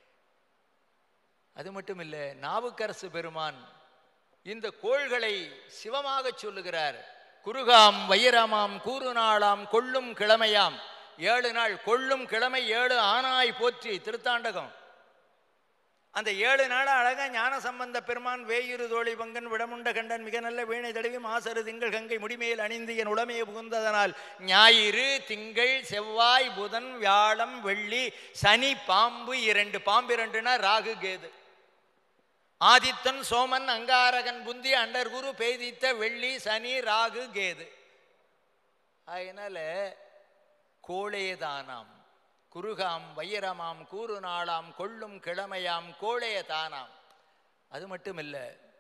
அது மட்டும் இல்லை நாவுக்கரசு பெருமான் இந்த கோள்களை சிவமாக சொல்லுகிறார் குருகாம் வைரமாம் கூறுநாளாம் கொள்ளும் கிழமையாம் ஏழு நாள் கொள்ளும் கிழமை ஏழு ஆனாய் போற்றி திருத்தாண்டகம் அந்த ஏழு நாள் அழகா ஞான சம்பந்த பெருமான் வேயிரு தோழி பங்கன் விடமுண்ட கண்டன் மிக நல்ல வீணை தடவி மாசரு திங்கள் கங்கை முடிமேல் அணிந்து என் உடமையை புகுந்ததனால் ஞாயிறு திங்கள் செவ்வாய் புதன் வியாழம் வெள்ளி சனி பாம்பு இரண்டு பாம்பு இரண்டுனா ராகு கேது ஆதித்தன் சோமன் அங்காரகன் புந்தி அண்டர்குரு பெய்தித்த வெள்ளி சனி ராகு கேது அதனால கோளேதானாம் குருகாம் வைரமாம் கூறு நாளாம் கொள்ளும் கிழமையாம் கோளைய தானாம் அது மட்டும் இல்ல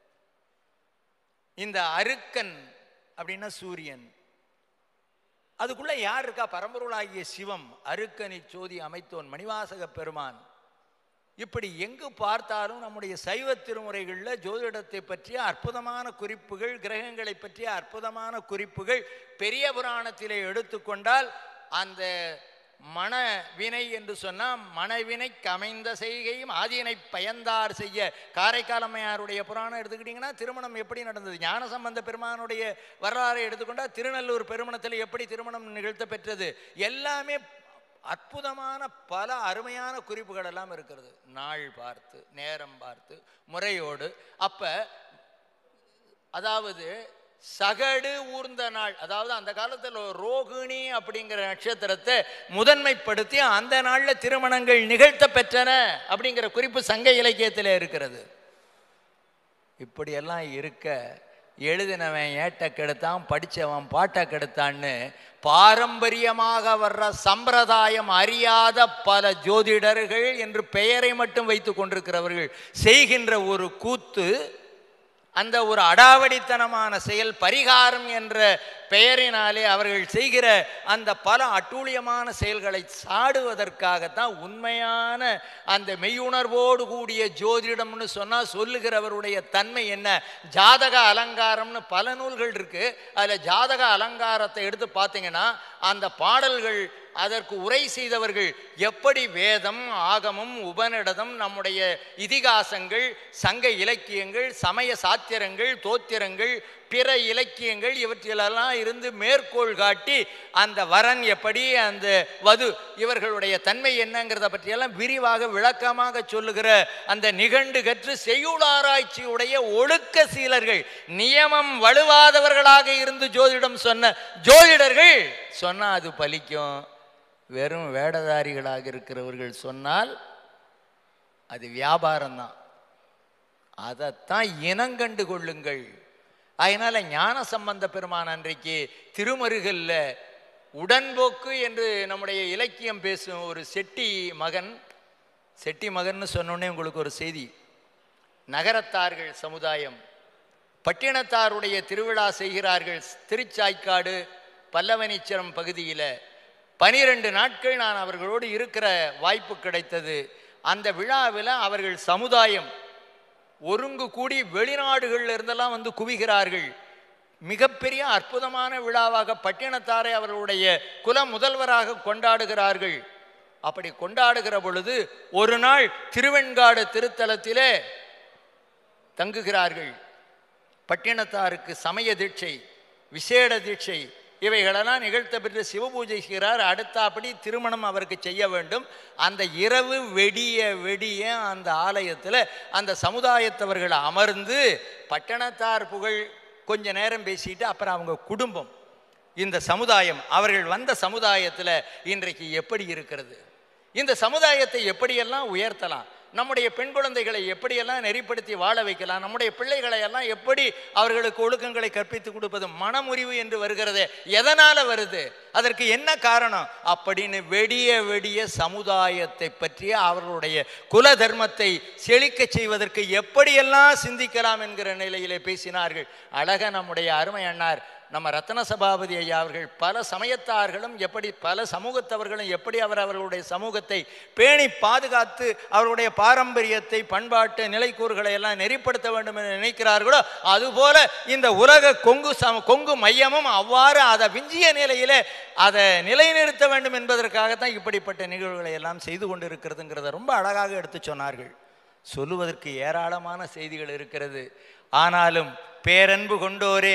இந்த அருக்கன் அப்படின்னா சூரியன் அதுக்குள்ள யார் இருக்கா பரம்பொருளாகிய சிவம் அருக்கனி சோதி அமைத்தோன் மணிவாசக பெருமான் இப்படி எங்கு பார்த்தாலும் நம்முடைய சைவ திருமுறைகளில் ஜோதிடத்தை பற்றிய அற்புதமான குறிப்புகள் கிரகங்களை பற்றிய அற்புதமான குறிப்புகள் பெரிய புராணத்திலே எடுத்துக்கொண்டால் அந்த மன வினை என்று சொன்னால் மனவினைக்கு அமைந்த செய்கையும் ஆதியினை பயந்தார் செய்ய காரைக்காலம்மையாருடைய புராணம் எடுத்துக்கிட்டிங்கன்னா திருமணம் எப்படி நடந்தது ஞான சம்பந்த பெருமானுடைய வரலாறை எடுத்துக்கொண்டா திருநல்லூர் பெருமணத்தில் எப்படி திருமணம் நிகழ்த்த பெற்றது எல்லாமே அற்புதமான பல அருமையான குறிப்புகள் எல்லாம் இருக்கிறது நாள் பார்த்து நேரம் பார்த்து முறையோடு அப்ப அதாவது சகடு ஊர்ந்த நாள் அதாவது அந்த காலத்தில் ரோகிணி அப்படிங்கிற நட்சத்திரத்தை முதன்மைப்படுத்தி அந்த நாள்ல திருமணங்கள் நிகழ்த்த பெற்றன அப்படிங்கிற குறிப்பு சங்க இலக்கியத்தில் இருக்கிறது இப்படியெல்லாம் இருக்க எழுதினவன் ஏட்ட கெடுத்தான் படித்தவன் பாட்டை கெடுத்தான்னு பாரம்பரியமாக வர்ற சம்பிரதாயம் அறியாத பல ஜோதிடர்கள் என்று பெயரை மட்டும் வைத்து கொண்டிருக்கிறவர்கள் செய்கின்ற ஒரு கூத்து அந்த ஒரு அடாவடித்தனமான செயல் பரிகாரம் என்ற பெயரினாலே அவர்கள் செய்கிற அந்த பல அட்டூழியமான செயல்களை சாடுவதற்காகத்தான் உண்மையான அந்த மெய்யுணர்வோடு கூடிய ஜோதிடம்னு சொன்னால் சொல்லுகிறவருடைய தன்மை என்ன ஜாதக அலங்காரம்னு பல நூல்கள் இருக்கு அதில் ஜாதக அலங்காரத்தை எடுத்து பார்த்தீங்கன்னா அந்த பாடல்கள் அதற்கு உரை செய்தவர்கள் எப்படி வேதம் ஆகமம் உபநிடதம் நம்முடைய இதிகாசங்கள் சங்க இலக்கியங்கள் சமய சாத்திரங்கள் தோத்திரங்கள் பிற இலக்கியங்கள் இவற்றிலெல்லாம் இருந்து மேற்கோள் காட்டி அந்த வரன் எப்படி அந்த வது இவர்களுடைய தன்மை என்னங்கிறத பற்றியெல்லாம் விரிவாக விளக்கமாக சொல்லுகிற அந்த நிகண்டு கற்று செய்யுளாராய்ச்சியுடைய ஒழுக்க சீலர்கள் நியமம் வலுவாதவர்களாக இருந்து ஜோதிடம் சொன்ன ஜோதிடர்கள் சொன்னா அது பலிக்கும் வெறும் வேடதாரிகளாக இருக்கிறவர்கள் சொன்னால் அது வியாபாரம்தான் அதைத்தான் இனங்கண்டு கொள்ளுங்கள் அதனால ஞான சம்பந்த பெருமான் அன்றைக்கு திருமருகல்ல உடன்போக்கு என்று நம்முடைய இலக்கியம் பேசும் ஒரு செட்டி மகன் செட்டி மகன்னு சொன்னோடனே உங்களுக்கு ஒரு செய்தி நகரத்தார்கள் சமுதாயம் பட்டினத்தாருடைய திருவிழா செய்கிறார்கள் திருச்சாய்க்காடு பல்லவனீச்சரம் பகுதியில் பனிரெண்டு நாட்கள் நான் அவர்களோடு இருக்கிற வாய்ப்பு கிடைத்தது அந்த விழாவில் அவர்கள் சமுதாயம் ஒருங்கு கூடி வெளிநாடுகள்ல இருந்தெல்லாம் வந்து குவிகிறார்கள் மிகப்பெரிய அற்புதமான விழாவாக பட்டினத்தாரை அவர்களுடைய குல முதல்வராக கொண்டாடுகிறார்கள் அப்படி கொண்டாடுகிற பொழுது ஒரு நாள் திருவெண்காடு திருத்தலத்திலே தங்குகிறார்கள் பட்டினத்தாருக்கு சமய தீட்சை விசேட தீட்சை இவைகளெல்லாம் நிகழ்த்த பெற்று சிவபூஜை செய்கிறார் அடுத்தாப்படி திருமணம் அவருக்கு செய்ய வேண்டும் அந்த இரவு வெடிய வெடிய அந்த ஆலயத்தில் அந்த சமுதாயத்தவர்கள் அமர்ந்து பட்டணத்தார் புகழ் கொஞ்ச நேரம் பேசிட்டு அப்புறம் அவங்க குடும்பம் இந்த சமுதாயம் அவர்கள் வந்த சமுதாயத்தில் இன்றைக்கு எப்படி இருக்கிறது இந்த சமுதாயத்தை எப்படியெல்லாம் உயர்த்தலாம் நம்முடைய பெண் குழந்தைகளை எப்படியெல்லாம் நெறிப்படுத்தி வாழ வைக்கலாம் நம்முடைய பிள்ளைகளை எல்லாம் எப்படி அவர்களுக்கு ஒழுக்கங்களை கற்பித்து கொடுப்பது மனமுறிவு என்று வருகிறதே எதனால வருது அதற்கு என்ன காரணம் அப்படின்னு வெடிய வெடிய சமுதாயத்தை பற்றிய அவர்களுடைய குல தர்மத்தை செழிக்க செய்வதற்கு எப்படியெல்லாம் சிந்திக்கலாம் என்கிற நிலையிலே பேசினார்கள் அழக நம்முடைய அருமை அண்ணார் நம்ம ரத்ன சபாபதி ஐயா அவர்கள் பல சமயத்தார்களும் எப்படி பல சமூகத்தவர்களும் எப்படி அவர் அவர்களுடைய சமூகத்தை பேணி பாதுகாத்து அவர்களுடைய பாரம்பரியத்தை பண்பாட்டு நிலைக்கூறுகளை எல்லாம் நெறிப்படுத்த வேண்டும் என்று நினைக்கிறார்களோ அதுபோல இந்த உலக கொங்கு சம கொங்கு மையமும் அவ்வாறு அதை விஞ்சிய நிலையிலே அதை நிலைநிறுத்த வேண்டும் என்பதற்காகத்தான் இப்படிப்பட்ட நிகழ்வுகளை எல்லாம் செய்து கொண்டிருக்கிறதுங்கிறத ரொம்ப அழகாக எடுத்து சொன்னார்கள் சொல்லுவதற்கு ஏராளமான செய்திகள் இருக்கிறது ஆனாலும் பேரன்பு கொண்டோரே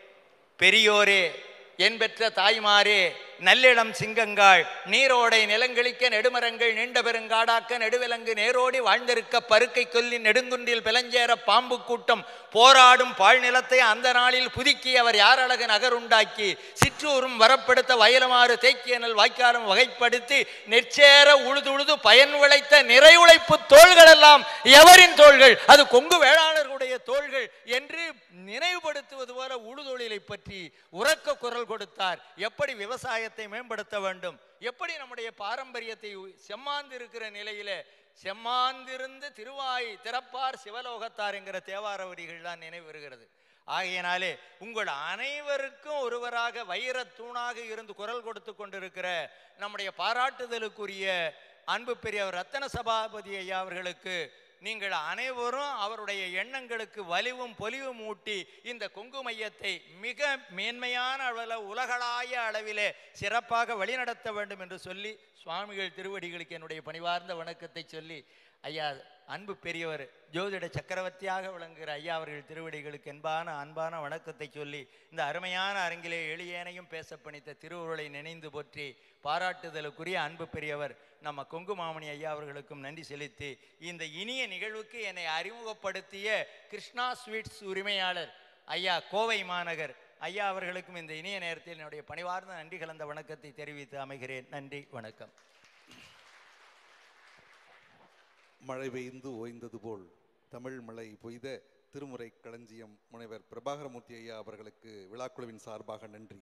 பெரியோரே என் பெற்ற தாய்மாரே நல்லிடம் சிங்கங்காள் நீரோடை நிலங்களிக்க நெடுமரங்கள் நீண்ட பெருங்காடாக்க நெடுவிலங்கு நேரோடி வாழ்ந்திருக்க பருக்கை கொல்லி நெடுங்குன்றில் பிளஞ்சேற பாம்பு கூட்டம் போராடும் பாழ் நிலத்தை அந்த நாளில் புதுக்கி அவர் யாரழகு நகருண்டாக்கி சிற்றூரும் வரப்படுத்த வயலுமாறு தேக்கியனல் வாய்க்காலும் வகைப்படுத்தி நெற்சேர உழுதுழுது பயன் விளைத்த நிறை உழைப்பு தோள்கள் எல்லாம் எவரின் தோள்கள் அது கொங்கு வேளாளர்களுடைய தோள்கள் என்று நினைவுபடுத்துவது போல உழுதொழிலை பற்றி உறக்க குரல் கொடுத்தார் எப்படி விவசாயத்தை மேம்படுத்த வேண்டும் எப்படி நம்முடைய பாரம்பரியத்தை செம்மாந்து இருக்கிற நிலையில செம்மாந்திருந்து திருவாய் திறப்பார் சிவலோகத்தார் என்கிற தேவார வரிகள் தான் நினைவு வருகிறது ஆகையினாலே உங்கள் அனைவருக்கும் ஒருவராக வைரத் தூணாக இருந்து குரல் கொடுத்து கொண்டிருக்கிற நம்முடைய பாராட்டுதலுக்குரிய அன்பு பெரியவர் ரத்தன சபாபதி ஐயா அவர்களுக்கு நீங்கள் அனைவரும் அவருடைய எண்ணங்களுக்கு வலிவும் பொலிவும் ஊட்டி இந்த கொங்கு மையத்தை மிக மேன்மையான அளவில் உலகளாய அளவிலே சிறப்பாக வழிநடத்த வேண்டும் என்று சொல்லி சுவாமிகள் திருவடிகளுக்கு என்னுடைய பணிவார்ந்த வணக்கத்தை சொல்லி ஐயா அன்பு பெரியவர் ஜோதிட சக்கரவர்த்தியாக விளங்குகிற ஐயா அவர்கள் திருவடிகளுக்கு என்பான அன்பான வணக்கத்தை சொல்லி இந்த அருமையான அரங்கிலே எளியேனையும் பேச பணித்த திருவுருளை நினைந்து போற்றி பாராட்டுதலுக்குரிய அன்பு பெரியவர் நம்ம கொங்கு மாமணி ஐயா அவர்களுக்கும் நன்றி செலுத்தி இந்த இனிய நிகழ்வுக்கு என்னை அறிமுகப்படுத்திய கிருஷ்ணா ஸ்வீட்ஸ் உரிமையாளர் ஐயா கோவை மாநகர் ஐயா அவர்களுக்கும் இந்த இனிய நேரத்தில் என்னுடைய பணிவார்ந்த நன்றி கலந்த வணக்கத்தை தெரிவித்து அமைகிறேன் நன்றி வணக்கம் மழை பெய்ந்து ஓய்ந்தது போல் தமிழ் மழை பொய்த திருமுறை களஞ்சியம் முனைவர் பிரபாகரமூர்த்தி ஐயா அவர்களுக்கு விழாக்குழுவின் சார்பாக நன்றி